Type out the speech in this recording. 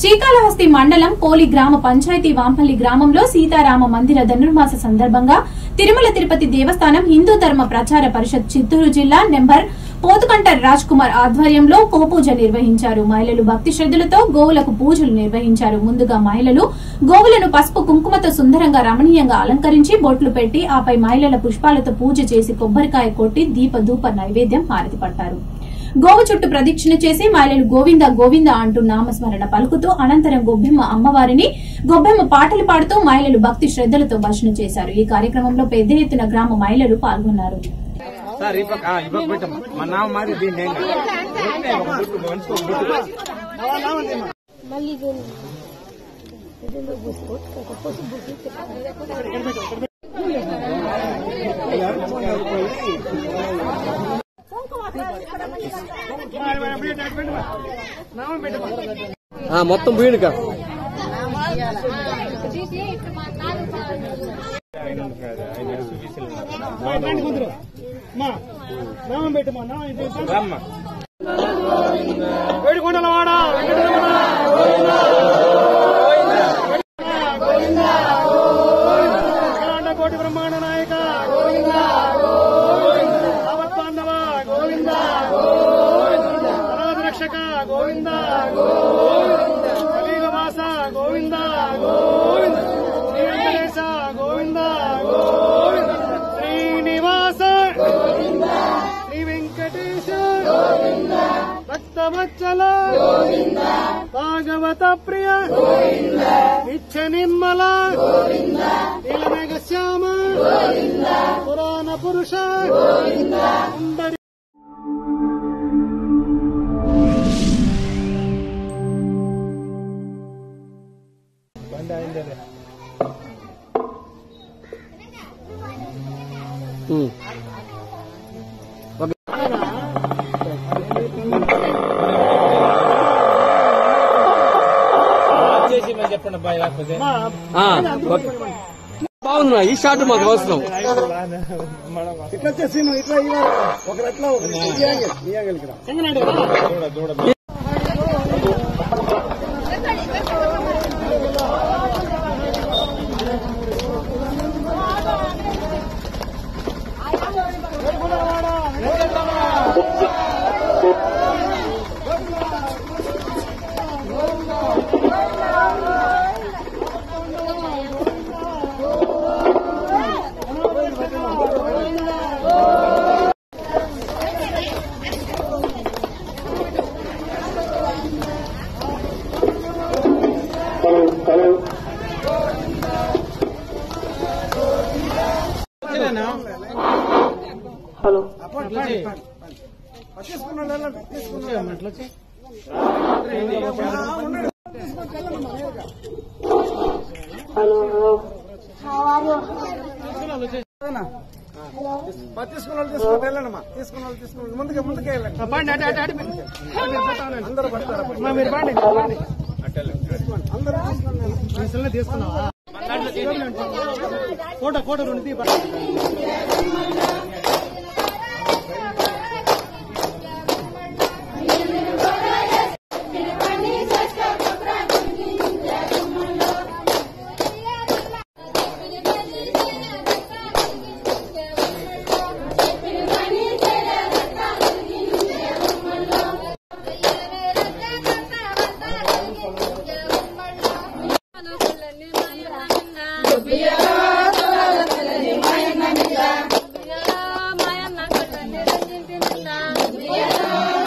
శ్రీకాళహస్తి మండలం పోలి గ్రామ పంచాయతీ వాంపల్లి గ్రామంలో సీతారామ మందిర ధనుర్మాస సందర్భంగా తిరుమల తిరుపతి దేవస్థానం హిందూ ధర్మ ప్రచార పరిషత్ చిత్తూరు జిల్లా నెంబర్ పోతుకంట రాజ్ కుమార్ ఆధ్వర్యంలో గోపూజ నిర్వహించారు మహిళలు భక్తి శ్రద్ధలతో గోవులకు పూజలు నిర్వహించారు ముందుగా మహిళలు గోవులను పసుపు కుంకుమతో సుందరంగా రమణీయంగా అలంకరించి బొట్లు పెట్టి ఆపై మహిళల పుష్పాలతో పూజ చేసి కొబ్బరికాయ కొట్టి దీప ధూప నైవేద్యం హారతి పట్టారు గోవు చుట్టూ ప్రదక్షిణ చేసి మహిళలు గోవింద గోవింద అంటూ నామస్మరణ పలుకుతూ అనంతరం గొబ్బెమ్మ అమ్మవారిని గొబ్బెమ్మ పాటలు పాడుతూ మహిళలు భక్తి శ్రద్ధలతో భజన చేశారు ఈ కార్యక్రమంలో పెద్ద ఎత్తున గ్రామ మహిళలు పాల్గొన్నారు సార్ ఈ పక్క ఆ, ఈ పక్క పెట్టమ్మా మా నాన్న మారి దీన్ని ఏం కాదు. ఉంటే ఒక బుట్టు, మనిషికి ఒక బుట్టు. మళ్ళీ దీన్ని ఇదిలో పూసుకో ఒక పసుపు పూసి మొత్తం పోయినక రామ్మా. కోటి బ్రహ్మాండ నాయక ఆపత్తాండవ గోవింద అనాథ రక్షక గోవింద కలియుగ వాస గోవింద గోవింద శ్రీ వెంకటేశ గోవింద గోవింద శ్రీనివాస శ్రీ వెంకటేశ భక్తవత్సల భాగవత ప్రియ నిత్య నిర్మల నీలమేఘ శ్యామ పురాణ పురుష అందరి చేసి మరి చెప్పండి అబ్బాయి లేకపోతే బాగుంది ఈ షాట్ మాకు అవసరం ఇట్లా వచ్చేసి నువ్వు ఇట్లా ఇవ్వాలి ఒకరు అట్లా ఒకరు ఈ యాంగిల్, ఈ యాంగిల్ ఇక్కడ దూడ దూడ తీసుకున్నాడు వెళ్ళండి. తీసుకున్నాడు మా తీసుకున్నాడు తీసుకున్నాడు వెళ్ళండి మా తీసుకున్నాడు తీసుకున్నాడు ముందుకే ముందుకే వెళ్ళండి బండి అటు అటు అటు అందరూ పడతారు మా మీరు బండి బండి అందరూ తీసుకున్నాను తీసుకున్నావా ఫోటో ఫోటో రెండు తీ మాయన్న